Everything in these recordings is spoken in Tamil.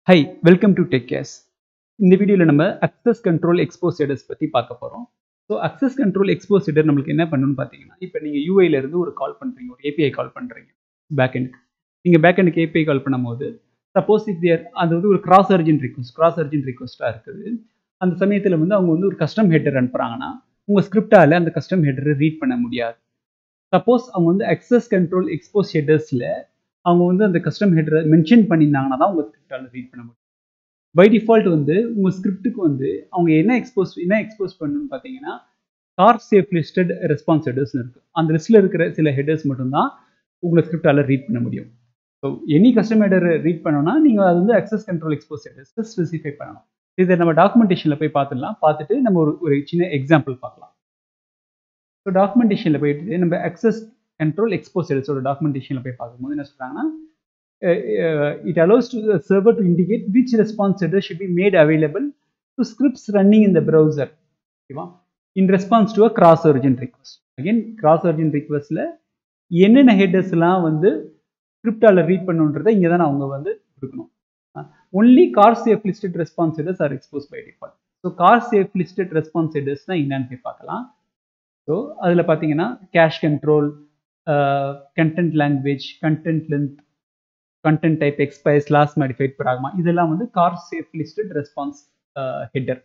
High welcome to tech case இந்த வீடியோவில் நம்ம அக்சஸ் கண்ட்ரோல் எக்ஸ்போஸ் ஹெடர்ஸ் பற்றி பார்க்க போகிறோம் so access control expose header நம்மளுக்கு என்ன பண்ணணும்னு பார்த்தீங்கன்னா இப்போ நீங்கள் யூஐல இருந்து ஒரு கால் பண்ணுறீங்க ஒரு ஏபிஐ கால் பண்ணுறீங்க பேக் எண்டுக்கு நீங்கள் பேக் எண்டுக்கு ஏபிஐ கால் பண்ணும்போது சப்போஸ் இஃப் தேர் அது வந்து ஒரு cross urgent request cross urgent ரிக்வஸ்ட்டாக இருக்குது அந்த சமயத்தில் வந்து அவங்க வந்து ஒரு கஸ்டம் ஹெட்டர் அனுப்புகிறாங்கன்னா உங்கள் ஸ்கிரிப்டால் அந்த கஸ்டம் ஹெட்டரை ரீட் பண்ண முடியாது சப்போஸ் அவங்க வந்து அக்சஸ் கண்ட்ரோல் எக்ஸ்போஸ் ஹெட்டர்ஸில் அவங்க வந்து அந்த கஸ்டம் ஹெட்டரை மென்ஷன் பண்ணியிருந்தாங்கன்னா தான் உங்கள் ஸ்கிரிப்டால் ரீட் பண்ண முடியும் பை டிஃபால்ட் வந்து உங்கள் ஸ்கிரிப்டுக்கு வந்து அவங்க என்ன எக்ஸ்போஸ் என்ன எக்ஸ்போஸ் பண்ணணும்னு பார்த்தீங்கன்னா கார் சேஃப் லிஸ்டட் ரெஸ்பான்ஸ் ஹெடர்ஸ்னு இருக்குது அந்த லிஸ்ட்டில் இருக்கிற சில ஹெடர்ஸ் மட்டும்தான் உங்களை ஸ்கிரிப்டால் ரீட் பண்ண முடியும் so any custom header read பண்ணோம்னா நீங்கள் அது வந்து access control expose headers specify பண்ணணும் இதை நம்ம டாக்குமெண்டேஷனில் போய் பார்த்துடலாம் பார்த்துட்டு நம்ம ஒரு ஒரு சின்ன எக்ஸாம்பிள் பார்க்கலாம் ஸோ டாக்குமெண்டேஷனில் போயிட்டு நம்ம அக்சஸ் கண்ட்ரோல் எக்ஸ்போஸ் ஹெடர்ஸோட டாக்குமெண்டேஷனில் போய் பார்க்கும்போது என்ன சொல்கிறாங்கன்னா it allows to the server to indicate which response header should be made available to scripts running in the browser ஓகேவா in response to a cross origin request again cross origin requestல என்னென்ன ஹெட்டர்ஸ்லாம் வந்து ஸ்கிரிப்டால ரீட் பண்ணுன்றதை இங்கே தான் அவங்க வந்து கொடுக்கணும் only car safelisted response headers R expose by default so car safelisted response headers தான் என்னன்னு போய் பார்க்கலாம் ஸோ அதில் பார்த்தீங்கன்னா cash control content language content length content type எக்ஸ்பைஸ் last modified ப்ராக்மா இதெல்லாம் வந்து car safelisted response header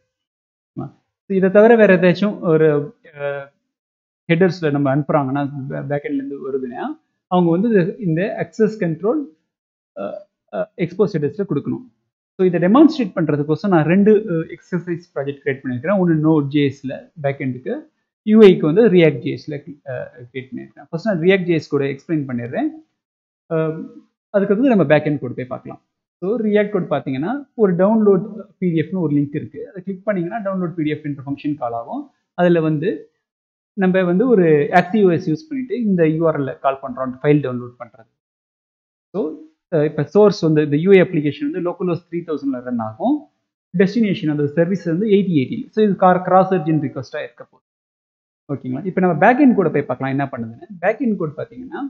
இதை தவிர வேறு ஏதாச்சும் ஒரு ஹெட்டர்ஸில் நம்ம அனுப்புகிறாங்கன்னா பேக்கெண்ட்லேருந்து வருதுன்னா அவங்க வந்து இந்த அக்சஸ் கண்ட்ரோல் எக்ஸ்போஸ் ஹெட்டர்ஸில் கொடுக்கணும் ஸோ இதை டெமான்ஸ்ட்ரேட் பண்ணுறதுக்கோசம் நான் ரெண்டு எக்ஸசைஸ் ப்ராஜெக்ட் க்ரியேட் பண்ணியிருக்கிறேன் ஒன்று நோட் ஜேஎஸில் பேக்கெண்டுக்கு யூஐக்கு வந்து ரியாக்ட் ஜேஎஸில் க்ரியேட் பண்ணியிருக்கேன் ஃபர்ஸ்ட் நான் ரியாக்ட் ஜேஎஸ் கூட எக்ஸ்பிளைன் பண்ணிடுறேன் அதுக்கு வந்து நம்ம பேக் எண்ட் கோட் போய் பார்க்கலாம் ஸோ ரியாக்ட் கோட் பார்த்தீங்கன்னா ஒரு டவுன்லோட் பிடிஎஃப்னு ஒரு லிங்க் இருக்குது அதை கிளிக் பண்ணிங்கன்னா டவுன்லோட் பிடிஎஃப் என்ற ஃபங்க்ஷன் கால் ஆகும் அதில் வந்து நம்ம வந்து ஒரு ஆக்டிவ்எஸ் யூஸ் பண்ணிவிட்டு இந்த யூஆர்எல்ல கால் பண்ணுறோம் ஃபைல் டவுன்லோட் பண்ணுறது ஸோ இப்போ சோர்ஸ் வந்து இந்த யூஏ அப்ளிகேஷன் வந்து லோக்கல் த்ரீ தௌசண்டில் ரன் ஆகும் டெஸ்டினேஷன் அந்த சர்வீஸ் வந்து எயிட்டி எயிட்டியில் ஸோ இது கார் கிராஸ் அர்ஜென்ட் ரிக்வஸ்ட்டாக இருக்க போகுது ஓகேங்களா இப்போ நம்ம பேக் எண்ட் கூட போய் பார்க்கலாம் என்ன பண்ணுதுன்னு பேக் எண்ட் கோட் பார்த்தீங்கன்னா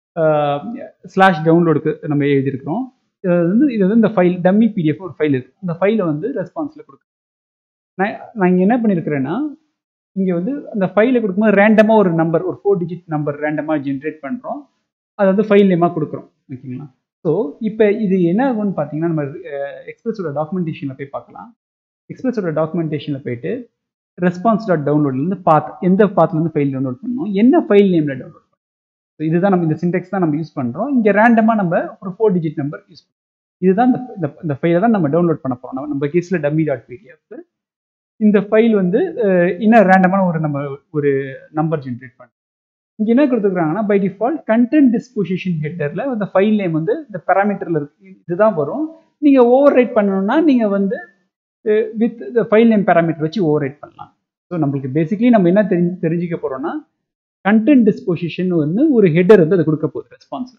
ஸ்லாஷ் டவுன்லோடுக்கு நம்ம எழுதியிருக்கிறோம் இது வந்து இது வந்து இந்த ஃபைல் டம்மி பிடிஎஃப் ஒரு ஃபைல் இருக்குது அந்த ஃபைலை வந்து ரெஸ்பான்ஸில் கொடுக்கும் நான் நான் இங்கே என்ன பண்ணியிருக்கிறேன்னா இங்கே வந்து அந்த ஃபைலை கொடுக்கும்போது ரேண்டமாக ஒரு நம்பர் ஒரு ஃபோர் டிஜிட் நம்பர் ரேண்டமாக ஜென்ரேட் பண்ணுறோம் அதை வந்து ஃபைல் நேமாக கொடுக்குறோம் ஓகேங்களா ஸோ இப்போ இது என்ன ஆகும்னு பார்த்தீங்கன்னா நம்ம எக்ஸ்பிரஸோட டாக்குமெண்டேஷனில் போய் பார்க்கலாம் எக்ஸ்பிரஸோட டாக்குமெண்டேஷனில் போயிட்டு ரெஸ்பான்ஸ் டாட் டவுன்லோட்லேருந்து பாத் எந்த பாத்லேருந்து ஃபைல் டவுன்லோட் பண்ணணும் என்ன ஃபைல் நேமில் டவுன்லோட் ஸோ இதுதான் நம்ம இந்த சின்டெக்ஸ் தான் நம்ம யூஸ் பண்ணுறோம் இங்கே ரேண்டமாக நம்ம ஒரு ஃபோர் டிஜிட் நம்பர் யூஸ் பண்ணுறோம் இதுதான் இந்த இந்த ஃபைலை தான் நம்ம டவுன்லோட் பண்ண போகிறோம் நம்ம நம்ம கேஸில் டம்மி டாட் பிடிஎஃப் இந்த ஃபைல் வந்து இன்னும் ரேண்டமான ஒரு நம்ம ஒரு நம்பர் ஜென்ரேட் பண்ணுறோம் இங்கே என்ன கொடுத்துருக்காங்கன்னா பை டிஃபால்ட் கண்டென்ட் டிஸ்போசிஷன் ஹெட்டரில் இந்த ஃபைல் நேம் வந்து இந்த பேராமீட்டரில் இருக்கு இதுதான் வரும் நீங்கள் ஓவர் ரைட் பண்ணணும்னா நீங்கள் வந்து வித் இந்த ஃபைல் நேம் பேராமீட்டர் வச்சு ஓவர் ரைட் பண்ணலாம் ஸோ நம்மளுக்கு பேசிக்லி நம்ம என்ன தெரிஞ்சு தெரிஞ்சுக்க போகிறோம்னா கண்டென்ட் டிஸ்போசிஷன் வந்து ஒரு ஹெட்டர் வந்து அதை கொடுக்க போகுது ரெஸ்பான்ஸ்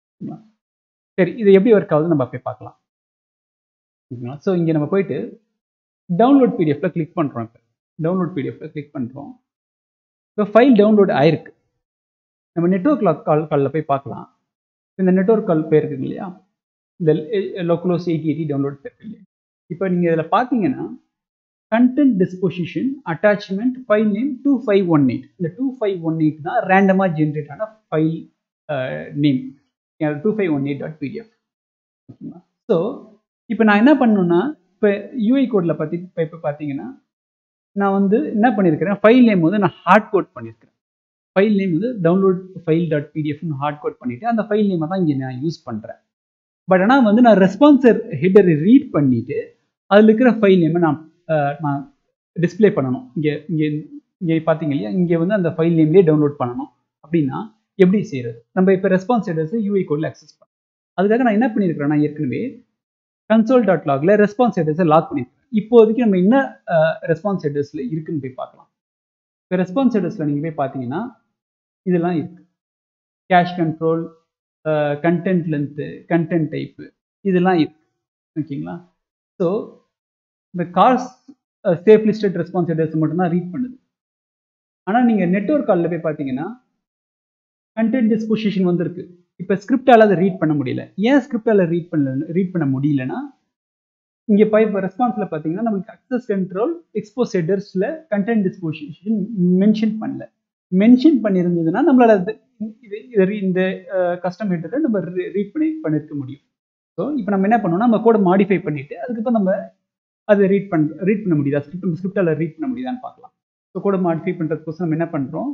சரி இது எப்படி ஒர்க் ஆகுது நம்ம போய் பார்க்கலாம் ஓகேங்களா ஸோ இங்கே நம்ம போயிட்டு டவுன்லோட் பிடிஎஃப்ல கிளிக் பண்ணுறோம் இப்போ டவுன்லோட் பிடிஎஃப்ல கிளிக் பண்ணுறோம் இப்போ ஃபைல் டவுன்லோட் ஆயிருக்கு நம்ம நெட்ஒர்க் கால் காலில் போய் பார்க்கலாம் இந்த நெட்ஒர்க் கால் போயிருக்கு இல்லையா இந்த லோக்கலோஸ் எயிட்டி எயிட்டி டவுன்லோட் போயிருக்கு இல்லையா இப்போ நீங்கள் இதில் பார்த்தீங்கன்னா content disposition attachment file name two five one eight இந்த டூ ஃபைவ் ஒன் எயிட் தான் ரேண்டமாக ஜென்ரேட் ஆன file name two five one eight dot PDF ஓகேங்களா ஸோ இப்போ நான் என்ன பண்ணணும்னா இப்போ யூஐ கோடில் பற்றி இப்போ இப்போ பார்த்தீங்கன்னா நான் வந்து என்ன பண்ணியிருக்கிறேன் ஃபைல் நேம் வந்து நான் ஹார்ட் கோட் பண்ணியிருக்கிறேன் ஃபைல் நேம் வந்து டவுன்லோட் ஃபைல் டாட் பிடிஎஃப்னு ஹார்ட் கோட் பண்ணிவிட்டு அந்த ஃபைல் நேமை தான் இங்கே நான் யூஸ் பண்ணுறேன் பட் ஆனால் வந்து நான் ரெஸ்பான்சர் ஹெட்டரை ரீட் பண்ணிவிட்டு அதில் இருக்கிற ஃபைல் நேமை நான் நான் டிஸ்பிளே பண்ணணும் இங்கே இங்கே இங்கே பார்த்தீங்க இல்லையா இங்கே வந்து அந்த ஃபைல் நேம்லேயே டவுன்லோட் பண்ணணும் அப்படின்னா எப்படி செய்கிறது நம்ம இப்போ ரெஸ்பான்ஸ் ஹெடர்ஸ் யூஐ கோடில் அக்சஸ் பண்ணோம் அதுக்காக நான் என்ன பண்ணியிருக்கிறேன் நான் ஏற்கனவே கன்சோல் டாட் லாகில் ரெஸ்பான்ஸ் ஹெடர்ஸை லாக் பண்ணியிருக்கேன் இப்போதைக்கு நம்ம என்ன ரெஸ்பான்ஸ் ஹெடர்ஸில் இருக்குன்னு போய் பார்க்கலாம் இப்போ ரெஸ்பான்ஸ் ஹெடர்ஸில் நீங்கள் போய் பார்த்தீங்கன்னா இதெல்லாம் இருக்குது cache control content length content type இதெல்லாம் இருக்குது ஓகேங்களா ஸோ இந்த CORS safelisted response headers மட்டும்தான் ரீட் பண்ணுது ஆனால் நீங்கள் நெட்ஒர்க் காலில் போய் பார்த்தீங்கன்னா கண்டென்ட் டிஸ்பொசிஷன் வந்திருக்கு இப்போ ஸ்கிரிப்டால் அதை ரீட் பண்ண முடியல ஏன் ஸ்கிரிப்டால் ரீட் பண்ணல ரீட் பண்ண முடியலன்னா இங்கே போய் இப்போ ரெஸ்பான்ஸில் பார்த்தீங்கன்னா நம்மளுக்கு அக்சஸ் கண்ட்ரோல் எக்ஸ்போஸ் ஹெடர்ஸில் கண்டென்ட் டிஸ்போசிஷன் மென்ஷன் பண்ணல மென்ஷன் பண்ணியிருந்ததுன்னா நம்மளால அது இது இது re- இந்த கஸ்டம் ஹெட்டரை நம்ம ரீட் பண்ணி பண்ணிருக்க முடியும் ஸோ இப்போ நம்ம என்ன பண்ணோம்னா நம்ம கோடை மாடிஃபை பண்ணிட்டு அதுக்கப்புறம் நம்ம அதை ரீட் பண்ண ரீட் பண்ண முடியுதா ஸ்கிரிப்ட் ஸ்கிரிப்டால ரீட் பண்ண முடியுதான்னு பார்க்கலாம் ஸோ கோடை மாடிஃபை பண்ணுறதுக்கோசம் நம்ம என்ன பண்ணுறோம்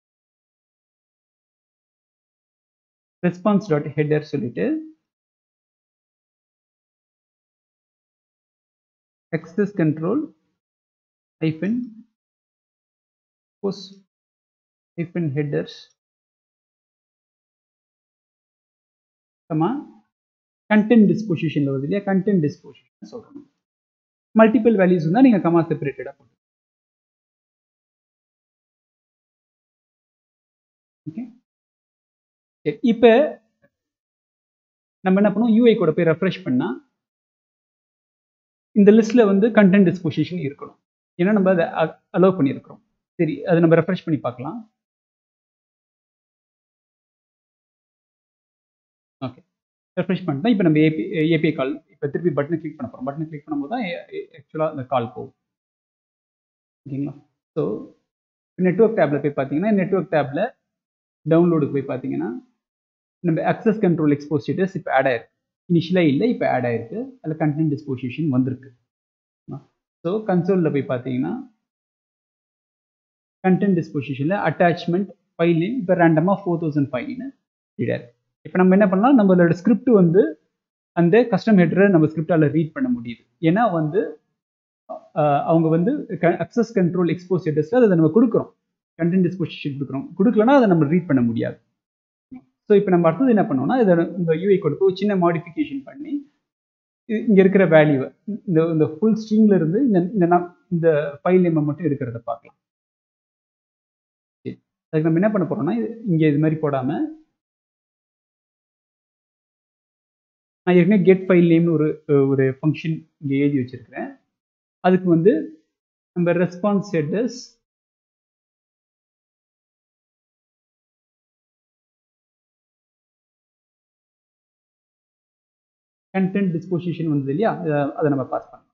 ரெஸ்பான்ஸ் டாட் ஹெட்டர் சொல்லிட்டு access control hyphen post hyphen headers comma content disposition வருது இல்லையா content disposition சொல்றோம் மல்டிபிள் வேல்யூஸ் இருந்தால் நீங்கள் கமா செப்பரேட்டடாக போட்டு ஓகே இப்போ நம்ம என்ன பண்ணுவோம் யூஐ கூட போய் ரெஃப்ரெஷ் பண்ணால் இந்த லிஸ்ட்ல வந்து கண்டென்ட் டிஸ்போசிஷன் இருக்கணும் ஏன்னா நம்ம அதை அலோவ் பண்ணியிருக்கிறோம் சரி அதை நம்ம ரெஃப்ரெஷ் பண்ணி பார்க்கலாம் ஓகே ரெஃப்ரெஷ் பண்ணிட்டா இப்போ நம்ம ஏபி ஏபிஐ கால் இப்போ திருப்பி பட்டனை கிளிக் பண்ண போகிறோம் பட்டனை கிளிக் பண்ணும்போது தான் ஆக்சுவலாக அந்த கால் போகும் ஓகேங்களா ஸோ நெட்ஒர்க் டேப்ல போய் பார்த்தீங்கன்னா நெட்ஒர்க் டேப்ல டவுன்லோடுக்கு போய் பார்த்தீங்கன்னா நம்ம அக்சஸ் கண்ட்ரோல் எக்ஸ்போஸ் ஸ்டேட்டஸ் இப்போ ஆட் ஆயிருக்கு இனிஷியலாக இல்லை இப்போ ஆட் ஆயிருக்கு அதில் கண்டென்ட் டிஸ்போசிஷன் வந்திருக்கு ஸோ கன்சோலில் போய் பார்த்தீங்கன்னா கண்டென்ட் டிஸ்போசிஷனில் அட்டாச்மெண்ட் ஃபைல் இப்போ ரேண்டமாக ஃபோர் தௌசண்ட் ஃபைவ்னு ரீடாக இருக்கு இப்போ நம்ம என்ன பண்ணலாம் நம்மளோட ஸ்கிரிப்ட் வந்து அந்த கஸ்டம் ஹெட்டரை நம்ம ஸ்கிரிப்டால் ரீட் பண்ண முடியுது ஏன்னா வந்து அஹ், அவங்க வந்து அக்சஸ் கண்ட்ரோல் எக்ஸ்போஸ் ஹெட்டர்ஸில் அதை நம்ம கொடுக்குறோம் கண்டென்ட் டிஸ்போசிஷன் கொடுக்குறோம் கொடுக்கலனா அதை நம்ம ரீட் பண்ண முடியாது ஸோ இப்போ நம்ம அடுத்தது என்ன பண்ணோம்னா இதை இந்த யூஐ கொடுத்து ஒரு சின்ன மாடிஃபிகேஷன் பண்ணி இ- இங்க இருக்கிற வேல்யூவை இந்த இந்த ஃபுல் ஸ்ட்ரிங்ல இருந்து இந்த இந்த நம்- இந்த ஃபைல் நேமை மட்டும் எடுக்கிறத பார்க்கலாம் சரி. அதுக்கு நம்ம என்ன பண்ண போறோம்னா இது- இங்க இது மாதிரி போடாம நான் ஏற்கனவே கெட் ஃபைல் நேம்னு ஒரு ஒரு ஃபங்க்ஷன் இங்க எழுதி வச்சிருக்கிறேன் அதுக்கு வந்து நம்ம ரெஸ்பான்ஸ் ஹெட்டர்ஸ் கண்டென்ட் டிஸ்போசிஷன் வந்தது இல்லையா அத- அதை நம்ம பாஸ் பண்ணலாம்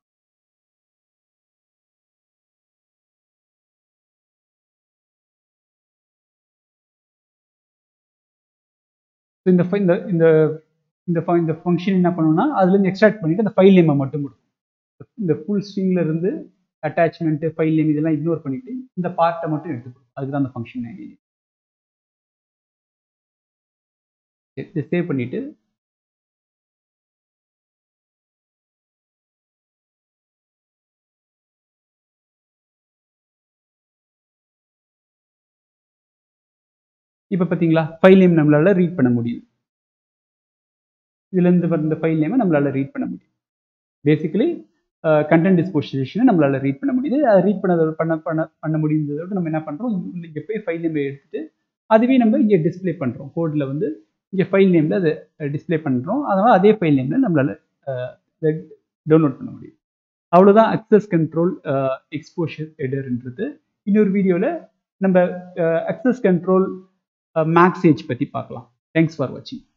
So இந்த fi- இந்த இந்த இந்த fi- இந்த ஃபங்க்ஷன் என்ன பண்ணணும்னா அதுல இருந்து எக்ஸ்ட்ராக்ட் பண்ணிட்டு அந்த ஃபைல் நேமை மட்டும் கொடுக்கும் இந்த ஃபுல் ஸ்ட்ரிங்ல இருந்து அட்டாச்மெண்ட் ஃபைல் நேம் இதெல்லாம் இக்னோர் பண்ணிட்டு இந்த பார்ட்டை மட்டும் எடுத்துக்கணும் அதுக்கு தான் அந்த ஃபங்க்ஷன் இதை சேவ் பண்ணிட்டு இப்போ பார்த்தீங்களா ஃபைல் நேம் நம்மளால ரீட் பண்ண முடியுது இதுல இருந்து வர இந்த ஃபைல் நேமை நம்மளால ரீட் பண்ண முடியும் பேசிக்கலி கண்டென்ட் டிஸ்போசிஷனை நம்மளால ரீட் பண்ண முடியுது அதை ரீட் பண்ணதோட பண்ண பண்ண பண்ண முடிந்ததோட நம்ம என்ன பண்றோம் இங்கே போய் ஃபைல் நேம் எடுத்துட்டு அதுவே நம்ம இங்கே டிஸ்ப்ளே பண்றோம் கோட்ல வந்து இங்கே ஃபைல் நேம்ல அதை டிஸ்ப்ளே பண்றோம் அதனால அதே ஃபைல் நேம்ல நம்மளால டவுன்லோட் பண்ண முடியும் அவ்வளவுதான் அக்சஸ் கண்ட்ரோல் எக்ஸ்போஷர் எடர்ன்றது இன்னொரு வீடியோவில் நம்ம அக்சஸ் கண்ட்ரோல் மேக்ஸேஜ் பற்றி பார்க்கலாம் தேங்க்ஸ் ஃபார் வாட்சிங்